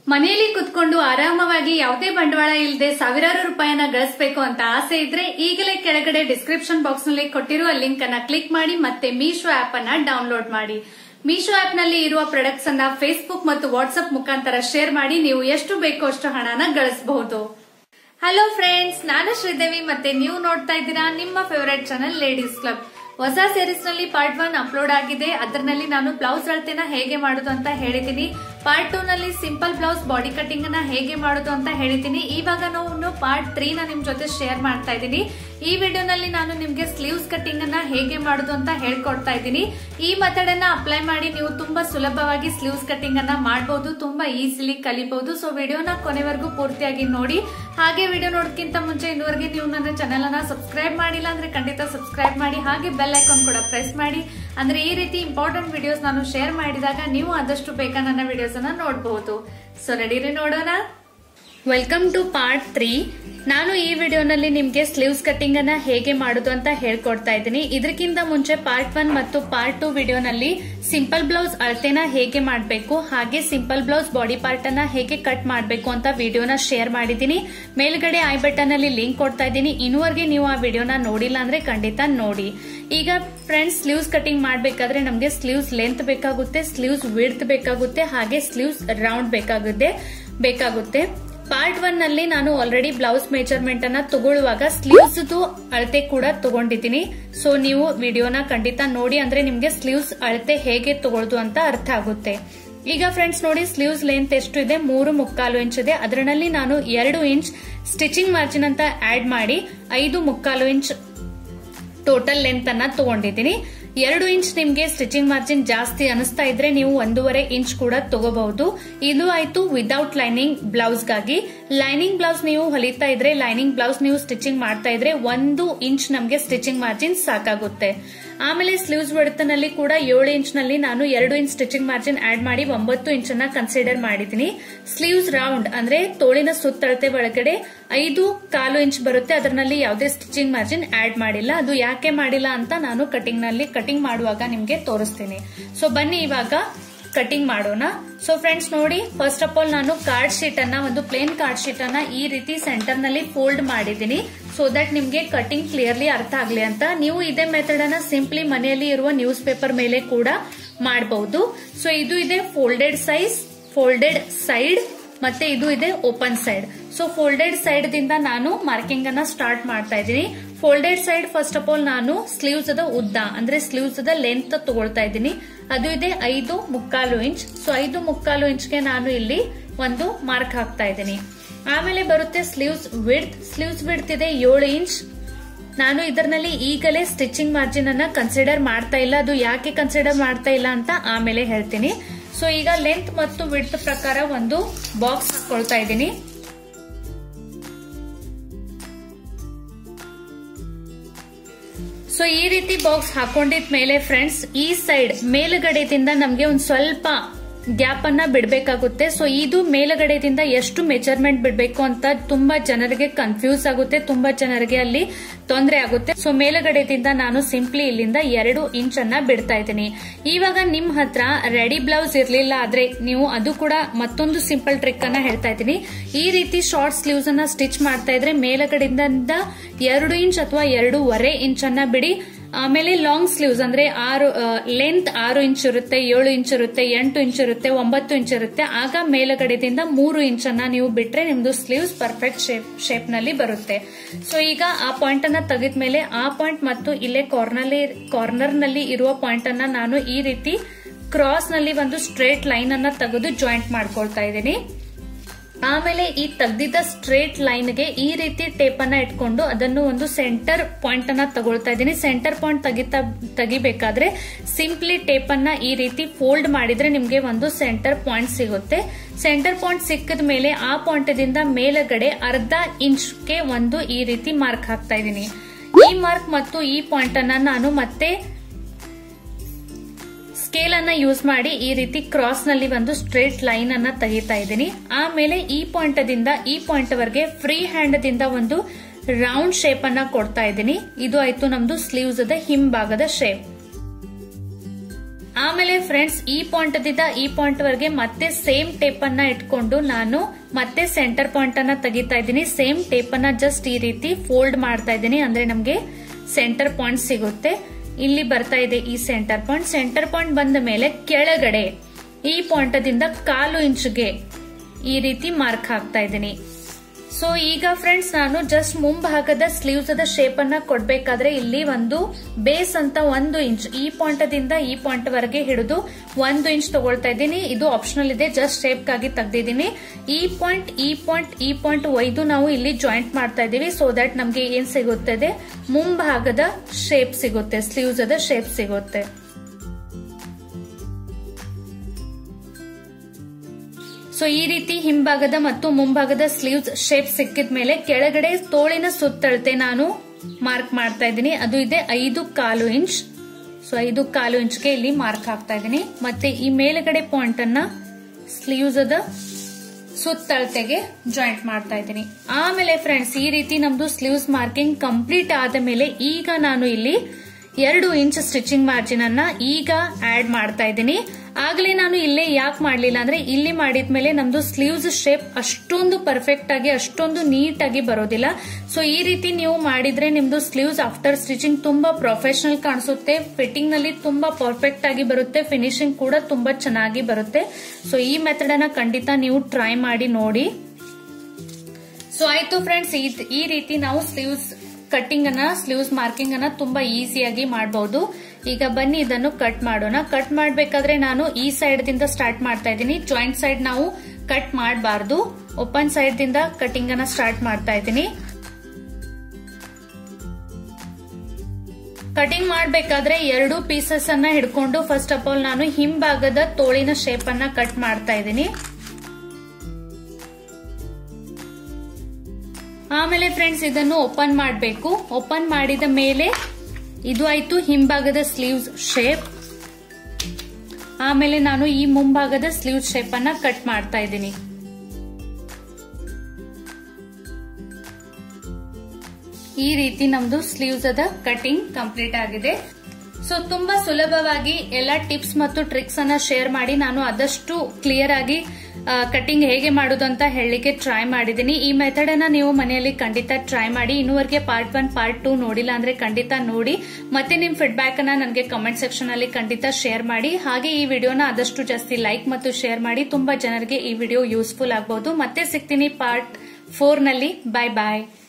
ಮನೆಯಲ್ಲಿ ಕುತ್ಕೊಂಡು ಆರಾಮವಾಗಿ ಯಾವುದೇ ಬಂಡವಾಳ ಇಲ್ಲದೆ ಸಾವಿರಾರು ರೂಪಾಯಿನ ಗಳಿಸಬೇಕು ಅಂತ ಆಸೆ ಇದ್ರೆ ಈಗಲೇ ಕೆಳಗಡೆ ಡಿಸ್ಕ್ರಿಪ್ಷನ್ ಬಾಕ್ಸ್ ನಲ್ಲಿ ಕೊಟ್ಟಿರುವ ಲಿಂಕ್ ಅನ್ನ ಕ್ಲಿಕ್ ಮಾಡಿ ಮತ್ತೆ ಮೀಶೋ ಆಪ್ ಅನ್ನ ಡೌನ್ಲೋಡ್ ಮಾಡಿ ಮೀಶೋ ಆಪ್ ನಲ್ಲಿ ಇರುವ ಪ್ರಾಡಕ್ಟ್ಸ್ ಅನ್ನ ಫೇಸ್ಬುಕ್ ಮತ್ತು ವಾಟ್ಸ್ಆಪ್ ಮುಖಾಂತರ ಶೇರ್ ಮಾಡಿ ನೀವು ಎಷ್ಟು ಬೇಕೋ ಅಷ್ಟು ಹಣನ ಗಳಿಸಬಹುದು ಹಲೋ ಫ್ರೆಂಡ್ಸ್ ನಾನು ಶ್ರೀದೇವಿ ಮತ್ತೆ ನೀವು ನೋಡ್ತಾ ಇದ್ದೀರಾ ನಿಮ್ಮ ಫೇವರೇಟ್ ಚಾನಲ್ ಲೇಡೀಸ್ ಕ್ಲಬ್ ಹೊಸ ಸೀರೀಸ್ ನಲ್ಲಿ ಪಾರ್ಟ್ ಒನ್ ಅಪ್ಲೋಡ್ ಆಗಿದೆ ಅದರಲ್ಲಿ ನಾನು ಬ್ಲೌಸ್ ಅಳತೆನ ಹೇಗೆ ಮಾಡೋದು ಅಂತ ಹೇಳಿದ್ದೀನಿ ಪಾರ್ಟ್ ಟೂ ನಲ್ಲಿ ಸಿಂಪಲ್ ಬ್ಲೌಸ್ ಬಾಡಿ ಕಟಿಂಗ್ ಅನ್ನ ಹೇಗೆ ಮಾಡೋದು ಅಂತ ಹೇಳಿದ್ದೀನಿ ಇವಾಗ ನಾನು ಪಾರ್ಟ್ ತ್ರೀ ನ ನಿಮ್ ಜೊತೆ ಶೇರ್ ಮಾಡ್ತಾ ಇದ್ದೀನಿ ಈ ವಿಡಿಯೋನಲ್ಲಿ ನಾನು ನಿಮ್ಗೆ ಸ್ಲೀವ್ಸ್ ಕಟಿಂಗ್ ಅನ್ನ ಹೇಗೆ ಮಾಡೋದು ಅಂತ ಹೇಳ್ಕೊಡ್ತಾ ಇದ್ದೀನಿ ಈ ಮೆಥಡ್ ಅನ್ನ ಅಪ್ಲೈ ಮಾಡಿ ನೀವು ತುಂಬಾ ಸುಲಭವಾಗಿ ಸ್ಲೀವ್ಸ್ ಕಟಿಂಗ್ ಅನ್ನ ಮಾಡಬಹುದು ತುಂಬಾ ಈಸಿಲಿ ಕಲಿಬಹುದು ಸೊ ವಿಡಿಯೋನ ಕೊನೆವರೆಗೂ ಪೂರ್ತಿಯಾಗಿ ನೋಡಿ ಹಾಗೆ ವಿಡಿಯೋ ನೋಡೋದಕ್ಕಿಂತ ಮುಂಚೆ ಇನ್ನುವರೆಗೆ ನೀವು ನನ್ನ ಚಾನೆಲ್ ಅನ್ನ ಸಬ್ಸ್ಕ್ರೈಬ್ ಮಾಡಿಲ್ಲ ಅಂದ್ರೆ ಖಂಡಿತ ಸಬ್ಸ್ಕ್ರೈಬ್ ಮಾಡಿ ಹಾಗೆ ಬೆಲ್ ಐಕಾನ್ ಕೂಡ ಪ್ರೆಸ್ ಮಾಡಿ ಅಂದ್ರೆ ಈ ರೀತಿ ಇಂಪಾರ್ಟೆಂಟ್ ವಿಡಿಯೋಸ್ ನಾನು ಶೇರ್ ಮಾಡಿದಾಗ ನೀವು ಆದಷ್ಟು ಬೇಗ ನನ್ನ ವಿಡಿಯೋಸ್ ಅನ್ನ ನೋಡಬಹುದು ಸೊ ನಡೀರಿ ನೋಡೋಣ ವೆಲ್ಕಮ್ ಟು ಪಾರ್ಟ್ ತ್ರೀ ನಾನು ಈ ವಿಡಿಯೋನಲ್ಲಿ ನಿಮ್ಗೆ ಸ್ಲೀವ್ಸ್ ಕಟಿಂಗ್ ಅನ್ನ ಹೇಗೆ ಮಾಡೋದು ಅಂತ ಹೇಳ್ಕೊಡ್ತಾ ಇದ್ದೀನಿ ಇದಕ್ಕಿಂತ ಮುಂಚೆ ಪಾರ್ಟ್ ಒನ್ ಮತ್ತು ಪಾರ್ಟ್ ಟೂ ವಿಡಿಯೋನಲ್ಲಿ ಸಿಂಪಲ್ ಬ್ಲೌಸ್ ಅಳತೆನ ಹೇಗೆ ಮಾಡಬೇಕು ಹಾಗೆ ಸಿಂಪಲ್ ಬ್ಲೌಸ್ ಬಾಡಿ ಪಾರ್ಟ್ ಅನ್ನ ಹೇಗೆ ಕಟ್ ಮಾಡಬೇಕು ಅಂತ ವಿಡಿಯೋನ ಶೇರ್ ಮಾಡಿದ್ದೀನಿ ಮೇಲ್ಗಡೆ ಐ ಬಟನ್ ಅಲ್ಲಿ ಲಿಂಕ್ ಕೊಡ್ತಾ ಇದ್ದೀನಿ ಇನ್ನುವರೆಗೆ ನೀವು ಆ ವಿಡಿಯೋನ ನೋಡಿಲ್ಲ ಅಂದ್ರೆ ಖಂಡಿತ ನೋಡಿ ಈಗ ಫ್ರೆಂಡ್ಸ್ ಸ್ಲೀವ್ಸ್ ಕಟಿಂಗ್ ಮಾಡಬೇಕಾದ್ರೆ ನಮಗೆ ಸ್ಲೀವ್ಸ್ ಲೆಂತ್ ಬೇಕಾಗುತ್ತೆ ಸ್ಲೀವ್ಸ್ ವಿಡ್ತ್ ಬೇಕಾಗುತ್ತೆ ಹಾಗೆ ಸ್ಲೀವ್ಸ್ ರೌಂಡ್ ಬೇಕಾಗುತ್ತೆ ಬೇಕಾಗುತ್ತೆ ಪಾರ್ಟ್ ಒನ್ ನಲ್ಲಿ ನಾನು ಆಲ್ರೆಡಿ ಬ್ಲೌಸ್ ಮೆಜರ್ಮೆಂಟ್ ಅನ್ನ ತಗೊಳ್ಳುವಾಗ ಸ್ಲೀವ್ಸ್ ಅಳತೆ ಕೂಡ ತಗೊಂಡಿದ್ದೀನಿ ಸೊ ನೀವು ವಿಡಿಯೋನ ಖಂಡಿತ ನೋಡಿ ಅಂದ್ರೆ ನಿಮ್ಗೆ ಸ್ಲೀವ್ಸ್ ಅಳತೆ ಹೇಗೆ ತಗೊಳ್ದು ಅಂತ ಅರ್ಥ ಆಗುತ್ತೆ ಈಗ ಫ್ರೆಂಡ್ಸ್ ನೋಡಿ ಸ್ಲೀವ್ಸ್ ಲೆಂತ್ ಎಷ್ಟು ಇದೆ ಮೂರು ಮುಕ್ಕಾಲು ಇಂಚ್ ಇದೆ ಅದರಲ್ಲಿ ನಾನು ಎರಡು ಇಂಚ್ ಸ್ಟಿಚಿಂಗ್ ಮಾರ್ಜಿನ್ ಅಂತ ಆಡ್ ಮಾಡಿ ಐದು ಮುಕ್ಕಾಲು ಇಂಚ್ ಟೋಟಲ್ ಲೆಂತ್ ಅನ್ನ ತಗೊಂಡಿದ್ದೀನಿ ಎರಡು ಇಂಚ್ ನಿಮ್ಗೆ ಸ್ಟಿಚಿಂಗ್ ಮಾರ್ಜಿನ್ ಜಾಸ್ತಿ ಅನಿಸ್ತಾ ಇದ್ರೆ ನೀವು ಒಂದೂವರೆ ಇಂಚ್ ಕೂಡ ತಗೋಬಹುದು ಇದು ಆಯ್ತು ವಿದೌಟ್ ಲೈನಿಂಗ್ ಬ್ಲೌಸ್ಗಾಗಿ ಲೈನಿಂಗ್ ಬ್ಲೌಸ್ ನೀವು ಹೊಲಿತಾ ಇದ್ರೆ ಲೈನಿಂಗ್ ಬ್ಲೌಸ್ ನೀವು ಸ್ಟಿಚಿಂಗ್ ಮಾಡ್ತಾ ಇದ್ರೆ ಒಂದು ಇಂಚ್ ನಮ್ಗೆ ಸ್ಟಿಚಿಂಗ್ ಮಾರ್ಜಿನ್ ಸಾಕಾಗುತ್ತೆ ಆಮೇಲೆ ಸ್ಲೀವ್ಸ್ ನಲ್ಲಿ ಕೂಡ ಏಳು ಇಂಚ್ ನಲ್ಲಿ ನಾನು ಎರಡು ಇಂಚ್ ಸ್ಟಿಚಿಂಗ್ ಮಾರ್ಜಿನ್ ಆಡ್ ಮಾಡಿ ಒಂಬತ್ತು ಇಂಚ್ ಅನ್ನ ಕನ್ಸಿಡರ್ ಮಾಡಿದ್ದೀನಿ ಸ್ಲೀವ್ಸ್ ರೌಂಡ್ ಅಂದ್ರೆ ತೋಳಿನ ಸುತ್ತಳತೆ ಒಳಗಡೆ ಐದು ಕಾಲು ಇಂಚ್ ಬರುತ್ತೆ ಅದರಲ್ಲಿ ಯಾವುದೇ ಸ್ಟಿಚಿಂಗ್ ಮಾರ್ಜಿನ್ ಆಡ್ ಮಾಡಿಲ್ಲ ಅದು ಯಾಕೆ ಮಾಡಿಲ್ಲ ಅಂತ ನಾನು ಕಟಿಂಗ್ ನಲ್ಲಿ ಕಟಿಂಗ್ ಮಾಡುವಾಗ ನಿಮ್ಗೆ ತೋರಿಸ್ತೀನಿ ಸೊ ಬನ್ನಿ ಇವಾಗ ಕಟಿಂಗ್ ಮಾಡೋಣ ಸೊ ಫ್ರೆಂಡ್ಸ್ ನೋಡಿ ಫಸ್ಟ್ ಆಫ್ ಆಲ್ ನಾನು ಕಾರ್ಡ್ ಶೀಟ್ ಅನ್ನ ಒಂದು ಪ್ಲೇನ್ ಕಾರ್ಡ್ ಶೀಟ್ ಅನ್ನ ಈ ರೀತಿ ಸೆಂಟರ್ ನಲ್ಲಿ ಫೋಲ್ಡ್ ಮಾಡಿದ್ದೀನಿ ಸೊ ದಟ್ ನಿಮ್ಗೆ ಕಟಿಂಗ್ ಕ್ಲಿಯರ್ಲಿ ಅರ್ಥ ಆಗ್ಲಿ ಅಂತ ನೀವು ಇದೇ ಮೆಥಡ್ ಅನ್ನ ಸಿಂಪ್ಲಿ ಮನೆಯಲ್ಲಿ ಇರುವ ನ್ಯೂಸ್ ಪೇಪರ್ ಮೇಲೆ ಕೂಡ ಮಾಡಬಹುದು ಸೊ ಇದು ಇದೆ ಫೋಲ್ಡೆಡ್ ಸೈಜ್ ಫೋಲ್ಡೆಡ್ ಸೈಡ್ ಮತ್ತೆ ಇದು ಇದೆ open side so folded side ದಿಂದ ನಾನು ಮಾರ್ಕಿಂಗ್ ಅನ್ನ ಸ್ಟಾರ್ಟ್ ಮಾಡ್ತಾ ಇದ್ದೀನಿ folded side first of all ನಾನು ಸ್ಲೀವ್ಸ್ ಅದ ಉದ್ದ ಅಂದ್ರೆ ಸ್ಲೀವ್ಸ್ ಅದ ಲೆಂತ್ ತಗೊಳ್ತಾ ಇದ್ದೀನಿ ಅದು ಇದೆ ಐದು ಮುಕ್ಕಾಲು ಇಂಚ್ ಸೊ ಐದು ಮುಕ್ಕಾಲು ಇಂಚ್ಗೆ ನಾನು ಇಲ್ಲಿ ಒಂದು ಮಾರ್ಕ್ ಹಾಕ್ತಾ ಇದ್ದೀನಿ ಆಮೇಲೆ ಬರುತ್ತೆ ಸ್ಲೀವ್ಸ್ ವಿಡ್ತ್ ಸ್ಲೀವ್ಸ್ ವಿಡ್ತ್ ಇದೆ ಏಳು ಇಂಚ್ ನಾನು ಇದರಲ್ಲಿ ಈಗಲೇ ಸ್ಟಿಚಿಂಗ್ ಮಾರ್ಜಿನ್ ಅನ್ನ ಕನ್ಸಿಡರ್ ಮಾಡ್ತಾ ಇಲ್ಲ ಅದು ಯಾಕೆ ಕನ್ಸಿಡರ್ ಮಾಡ್ತಾ ಇಲ್ಲ ಅಂತ ಆಮೇಲೆ ಹೇಳ್ತೀನಿ ಸೊ ಈಗ ಲೆಂತ್ ಮತ್ತು ವಿಡ್ತ್ ಪ್ರಕಾರ ಒಂದು ಬಾಕ್ಸ್ ಹಾಕೊಳ್ತಾ ಇದ್ದೀನಿ ಸೊ ಈ ರೀತಿ ಬಾಕ್ಸ್ ಹಾಕೊಂಡಿದ್ಮೇಲೆ ಫ್ರೆಂಡ್ಸ್ ಈ ಸೈಡ್ ಮೇಲುಗಡೆದಿಂದ ನಮ್ಗೆ ಒಂದ್ ಸ್ವಲ್ಪ ಗ್ಯಾಪ್ ಅನ್ನ ಬಿಡಬೇಕಾಗುತ್ತೆ ಸೊ ಇದು ಮೇಲುಗಡೆದಿಂದ ಎಷ್ಟು ಮೆಜರ್ಮೆಂಟ್ ಬಿಡಬೇಕು ಅಂತ ತುಂಬಾ ಜನರಿಗೆ ಕನ್ಫ್ಯೂಸ್ ಆಗುತ್ತೆ ತುಂಬಾ ಜನರಿಗೆ ಅಲ್ಲಿ ತೊಂದರೆ ಆಗುತ್ತೆ ಸೊ ಮೇಲುಗಡೆದಿಂದ ನಾನು ಸಿಂಪ್ಲಿ ಇಲ್ಲಿಂದ ಎರಡು ಇಂಚ್ ಅನ್ನ ಬಿಡ್ತಾ ಇದ್ದೀನಿ ಇವಾಗ ನಿಮ್ ಹತ್ರ ರೆಡಿ ಬ್ಲೌಸ್ ಇರ್ಲಿಲ್ಲ ಆದ್ರೆ ನೀವು ಅದು ಕೂಡ ಮತ್ತೊಂದು ಸಿಂಪಲ್ ಟ್ರಿಕ್ ಅನ್ನ ಹೇಳ್ತಾ ಇದ್ದೀನಿ ಈ ರೀತಿ ಶಾರ್ಟ್ ಸ್ಲೀವ್ಸ್ ಅನ್ನ ಸ್ಟಿಚ್ ಮಾಡ್ತಾ ಇದ್ರೆ ಮೇಲುಗಡೆಯಿಂದ ಎರಡು ಇಂಚ್ ಅಥವಾ ಎರಡೂವರೆ ಇಂಚ್ ಅನ್ನ ಬಿಡಿ ಆಮೇಲೆ ಲಾಂಗ್ ಸ್ಲೀವ್ಸ್ ಅಂದ್ರೆ ಆರು ಲೆಂತ್ ಆರು ಇಂಚ್ ಇರುತ್ತೆ ಏಳು ಇಂಚ್ ಇರುತ್ತೆ ಎಂಟು ಇಂಚ್ ಇರುತ್ತೆ ಒಂಬತ್ತು ಇಂಚ್ ಇರುತ್ತೆ ಆಗ ಮೇಲುಗಡೆದಿಂದ ಮೂರು ಇಂಚ್ ಅನ್ನ ನೀವು ಬಿಟ್ರೆ ನಿಮ್ದು ಸ್ಲೀವ್ಸ್ ಪರ್ಫೆಕ್ಟ್ ಶೇಪ್ ಶೇಪ್ ನಲ್ಲಿ ಬರುತ್ತೆ ಸೊ ಈಗ ಆ ಪಾಯಿಂಟ್ ಅನ್ನ ತೆಗೆದ್ಮೇಲೆ ಆ ಪಾಯಿಂಟ್ ಮತ್ತು ಇಲ್ಲೇ ಕಾರ್ನರ್ ಕಾರ್ನರ್ ನಲ್ಲಿ ಇರುವ ಪಾಯಿಂಟ್ ಅನ್ನ ನಾನು ಈ ರೀತಿ ಕ್ರಾಸ್ ನಲ್ಲಿ ಒಂದು ಸ್ಟ್ರೇಟ್ ಲೈನ್ ಅನ್ನ ತೆಗೆದು ಜಾಯಿಂಟ್ ಮಾಡ್ಕೊಳ್ತಾ ಇದ್ದೀನಿ ಆಮೇಲೆ ಈ ತೆಗ್ದಿದ್ದ ಸ್ಟ್ರೇಟ್ ಲೈನ್ಗೆ ಈ ರೀತಿ ಟೇಪ್ ಅನ್ನ ಇಟ್ಕೊಂಡು ಅದನ್ನು ಒಂದು ಸೆಂಟರ್ ಪಾಯಿಂಟ್ ಅನ್ನ ತಗೊಳ್ತಾ ಇದ್ದೀನಿ ಸೆಂಟರ್ ಪಾಯಿಂಟ್ ತೆಗಿತಾ ತೆಗಿಬೇಕಾದ್ರೆ ಸಿಂಪ್ಲಿ ಟೇಪ್ ಅನ್ನ ಈ ರೀತಿ ಫೋಲ್ಡ್ ಮಾಡಿದ್ರೆ ನಿಮ್ಗೆ ಒಂದು ಸೆಂಟರ್ ಪಾಯಿಂಟ್ ಸಿಗುತ್ತೆ ಸೆಂಟರ್ ಪಾಯಿಂಟ್ ಸಿಕ್ಕಿದ ಮೇಲೆ ಆ ಪಾಯಿಂಟ್ ದಿಂದ ಮೇಲಗಡೆ ಅರ್ಧ ಇಂಚ್ಗೆ ಒಂದು ಈ ರೀತಿ ಮಾರ್ಕ್ ಹಾಕ್ತಾ ಇದ್ದೀನಿ ಈ ಮಾರ್ಕ್ ಮತ್ತು ಈ ಪಾಯಿಂಟ್ ಅನ್ನ ನಾನು ಮತ್ತೆ ಸ್ಕೇಲ್ ಅನ್ನ ಯೂಸ್ ಮಾಡಿ ಈ ರೀತಿ ಕ್ರಾಸ್ ನಲ್ಲಿ ಒಂದು ಸ್ಟ್ರೇಟ್ ಲೈನ್ ಅನ್ನ ತೆಗಿತಾ ಇದ್ದೀನಿ ಆಮೇಲೆ ಈ ಪಾಯಿಂಟ್ ದಿಂದ ಈ ಪಾಯಿಂಟ್ ವರೆಗೆ ಫ್ರೀ ಹ್ಯಾಂಡ್ ದಿಂದ ಒಂದು ರೌಂಡ್ ಶೇಪ್ ಅನ್ನ ಕೊಡ್ತಾ ಇದ್ದೀನಿ ಇದು ಆಯ್ತು ನಮ್ದು ಸ್ಲೀವ್ಸ್ ಅದ ಹಿಂಭಾಗದ ಶೇಪ್ ಆಮೇಲೆ ಫ್ರೆಂಡ್ಸ್ ಈ ಪಾಯಿಂಟ್ ದಿಂದ ಈ ಪಾಯಿಂಟ್ ವರೆಗೆ ಮತ್ತೆ ಸೇಮ್ ಟೇಪ್ ಅನ್ನ ಇಟ್ಕೊಂಡು ನಾನು ಮತ್ತೆ ಸೆಂಟರ್ ಪಾಯಿಂಟ್ ಅನ್ನ ತೆಗಿತಾ ಇದ್ದೀನಿ ಸೇಮ್ ಟೇಪ್ ಅನ್ನ ಜಸ್ಟ್ ಈ ರೀತಿ ಫೋಲ್ಡ್ ಮಾಡ್ತಾ ಇದ್ದೀನಿ ಅಂದ್ರೆ ನಮ್ಗೆ ಸೆಂಟರ್ ಪಾಯಿಂಟ್ ಸಿಗುತ್ತೆ ಇಲ್ಲಿ ಬರ್ತಾ ಇದೆ ಈ ಸೆಂಟರ್ ಪಾಯಿಂಟ್ ಸೆಂಟರ್ ಪಾಯಿಂಟ್ ಬಂದ ಮೇಲೆ ಕೆಳಗಡೆ ಈ ಪಾಯಿಂಟ್ ದಿಂದ ಕಾಲು ಇಂಚ್ಗೆ ಈ ರೀತಿ ಮಾರ್ಕ್ ಹಾಕ್ತಾ ಇದ್ದೀನಿ ಸೊ ಈಗ ಫ್ರೆಂಡ್ಸ್ ನಾನು ಜಸ್ಟ್ ಮುಂಭಾಗದ ಸ್ಲೀವ್ಸ್ ಅದ ಶೇಪ್ ಅನ್ನ ಕೊಡ್ಬೇಕಾದ್ರೆ ಇಲ್ಲಿ ಒಂದು ಬೇಸ್ ಅಂತ ಒಂದು ಇಂಚ್ ಈ ಪಾಯಿಂಟ್ ದಿಂದ ಈ ಪಾಯಿಂಟ್ ವರೆಗೆ ಹಿಡಿದು ಒಂದು ಇಂಚ್ ತಗೊಳ್ತಾ ಇದ್ದೀನಿ ಇದು ಆಪ್ಷನಲ್ ಇದೆ ಜಸ್ಟ್ ಶೇಪ್ ಗಾಗಿ ತೆಗ್ದಿದ್ದೀನಿ ಈ ಪಾಯಿಂಟ್ ಈ ಪಾಯಿಂಟ್ ಈ ಪಾಯಿಂಟ್ ಒಯ್ದು ನಾವು ಇಲ್ಲಿ ಜಾಯಿಂಟ್ ಮಾಡ್ತಾ ಇದೀವಿ ಸೊ ದಟ್ ನಮ್ಗೆ ಏನ್ ಸಿಗುತ್ತದೆ ಮುಂಭಾಗದ ಶೇಪ್ ಸಿಗುತ್ತೆ ಸ್ಲೀವ್ಸ್ ಅದ ಶೇಪ್ ಸಿಗುತ್ತೆ ಸೊ ಈ ರೀತಿ ಹಿಂಭಾಗದ ಮತ್ತು ಮುಂಭಾಗದ ಸ್ಲೀವ್ಸ್ ಶೇಪ್ ಸಿಕ್ಕಿದ ಮೇಲೆ ಕೆಳಗಡೆ ತೋಳಿನ ಸುತ್ತಳತೆ ನಾನು ಮಾರ್ಕ್ ಮಾಡ್ತಾ ಇದ್ದೀನಿ ಅದು ಇದೆ ಐದು ಕಾಲು ಇಂಚ್ ಸೊ ಐದು ಕಾಲು ಇಂಚ್ಗೆ ಇಲ್ಲಿ ಮಾರ್ಕ್ ಹಾಕ್ತಾ ಇದ್ದೀನಿ ಮತ್ತೆ ಈ ಮೇಲ್ಗಡೆ ಪಾಯಿಂಟ್ ಅನ್ನ ಸ್ಲೀವ್ಸ್ ಅದ ಸುತ್ತಳತೆಗೆ ಜಾಯಿಂಟ್ ಮಾಡ್ತಾ ಇದ್ದೀನಿ ಆಮೇಲೆ ಫ್ರೆಂಡ್ಸ್ ಈ ರೀತಿ ನಮ್ದು ಸ್ಲೀವ್ಸ್ ಮಾರ್ಕಿಂಗ್ ಕಂಪ್ಲೀಟ್ ಆದ ಮೇಲೆ ಈಗ ನಾನು ಇಲ್ಲಿ ಎರಡು ಇಂಚ್ ಸ್ಟಿಚಿಂಗ್ ಮಾರ್ಜಿನ್ ಅನ್ನ ಈಗ ಆಡ್ ಮಾಡ್ತಾ ಇದ್ದೀನಿ ಆಗ್ಲೇ ನಾನು ಇಲ್ಲೇ ಯಾಕೆ ಮಾಡ್ಲಿಲ್ಲ ಅಂದ್ರೆ ಇಲ್ಲಿ ಮಾಡಿದ್ಮೇಲೆ ನಮ್ದು ಸ್ಲೀವ್ಸ್ ಶೇಪ್ ಅಷ್ಟೊಂದು ಪರ್ಫೆಕ್ಟ್ ಆಗಿ ಅಷ್ಟೊಂದು ನೀಟ್ ಆಗಿ ಬರೋದಿಲ್ಲ ಸೊ ಈ ರೀತಿ ನೀವು ಮಾಡಿದ್ರೆ ನಿಮ್ದು ಸ್ಲೀವ್ಸ್ ಆಫ್ಟರ್ ಸ್ಟಿಚಿಂಗ್ ತುಂಬಾ ಪ್ರೊಫೆಷನಲ್ ಕಾಣಿಸುತ್ತೆ ಫಿಟ್ಟಿಂಗ್ ನಲ್ಲಿ ತುಂಬಾ ಪರ್ಫೆಕ್ಟ್ ಆಗಿ ಬರುತ್ತೆ ಫಿನಿಶಿಂಗ್ ಕೂಡ ತುಂಬಾ ಚೆನ್ನಾಗಿ ಬರುತ್ತೆ ಸೊ ಈ ಮೆಥಡ್ ಅನ್ನ ಖಂಡಿತ ನೀವು ಟ್ರೈ ಮಾಡಿ ನೋಡಿ ಸೊ ಆಯ್ತು ಫ್ರೆಂಡ್ಸ್ ಈ ರೀತಿ ನಾವು ಸ್ಲೀವ್ಸ್ ಕಟ್ಟಿಂಗ್ ಅನ್ನ ಸ್ಲೀವ್ಸ್ ಮಾರ್ಕಿಂಗ್ ಅನ್ನ ತುಂಬಾ ಈಸಿಯಾಗಿ ಮಾಡಬಹುದು ಈಗ ಬನ್ನಿ ಇದನ್ನು ಕಟ್ ಮಾಡೋಣ ಕಟ್ ಮಾಡಬೇಕಾದ್ರೆ ನಾನು ಈ ಸೈಡ್ ದಿಂದ ಸ್ಟಾರ್ಟ್ ಮಾಡ್ತಾ ಇದ್ದೀನಿ ಜಾಯಿಂಟ್ ಸೈಡ್ ನಾವು ಕಟ್ ಮಾಡಬಾರ್ದು ಓಪನ್ ಸೈಡ್ ದಿಂದ ಕಟಿಂಗ್ ಅನ್ನ ಸ್ಟಾರ್ಟ್ ಮಾಡ್ತಾ ಇದ್ದೀನಿ ಕಟಿಂಗ್ ಮಾಡಬೇಕಾದ್ರೆ ಎರಡು ಪೀಸಸ್ ಅನ್ನ ಹಿಡ್ಕೊಂಡು ಫಸ್ಟ್ ಆಫ್ ಆಲ್ ನಾನು ಹಿಂಭಾಗದ ತೋಳಿನ ಶೇಪ್ ಅನ್ನ ಕಟ್ ಮಾಡ್ತಾ ಇದ್ದೀನಿ ಆಮೇಲೆ ಫ್ರೆಂಡ್ಸ್ ಇದನ್ನು ಓಪನ್ ಮಾಡಬೇಕು ಓಪನ್ ಮಾಡಿದ ಮೇಲೆ ಇದು ಆಯ್ತು ಹಿಂಭಾಗದ ಸ್ಲೀವ್ಸ್ ಶೇಪ್ ಆಮೇಲೆ ನಾನು ಈ ಮುಂಭಾಗದ ಸ್ಲೀವ್ ಶೇಪ್ ಅನ್ನ ಕಟ್ ಮಾಡ್ತಾ ಇದ್ದೀನಿ ಈ ರೀತಿ ನಮ್ದು ಸ್ಲೀವ್ಸ್ ಅದ ಕಟಿಂಗ್ ಕಂಪ್ಲೀಟ್ ಆಗಿದೆ ಸೊ ತುಂಬಾ ಸುಲಭವಾಗಿ ಎಲ್ಲ ಟಿಪ್ಸ್ ಮತ್ತು ಟ್ರಿಕ್ಸ್ ಅನ್ನ ಶೇರ್ ಮಾಡಿ ನಾನು ಆದಷ್ಟು ಕ್ಲಿಯರ್ ಆಗಿ ಕಟಿಂಗ್ ಹೇಗೆ ಮಾಡೋದು ಅಂತ ಹೇಳಲಿಕ್ಕೆ ಟ್ರೈ ಮಾಡಿದ್ದೀನಿ ಈ ಮೆಥಡ್ ಅನ್ನ ನೀವು ಮನೆಯಲ್ಲಿ ಖಂಡಿತ ಟ್ರೈ ಮಾಡಿ ಇನ್ನುವರೆಗೆ ಪಾರ್ಟ್ ಒನ್ ಪಾರ್ಟ್ ಟೂ ನೋಡಿಲ್ಲ ಅಂದ್ರೆ ಖಂಡಿತ ನೋಡಿ ಮತ್ತೆ ನಿಮ್ ಫೀಡ್ಬ್ಯಾಕ್ ಅನ್ನ ನನಗೆ ಕಮೆಂಟ್ ಸೆಕ್ಷನ್ ಅಲ್ಲಿ ಖಂಡಿತ ಶೇರ್ ಮಾಡಿ ಹಾಗೆ ಈ ವಿಡಿಯೋನ ಆದಷ್ಟು ಜಾಸ್ತಿ ಲೈಕ್ ಮತ್ತು ಶೇರ್ ಮಾಡಿ ತುಂಬಾ ಜನರಿಗೆ ಈ ವಿಡಿಯೋ ಯೂಸ್ಫುಲ್ ಆಗಬಹುದು ಮತ್ತೆ ಸಿಗ್ತೀನಿ ಪಾರ್ಟ್ ಫೋರ್ ನಲ್ಲಿ ಬಾಯ್ ಬಾಯ್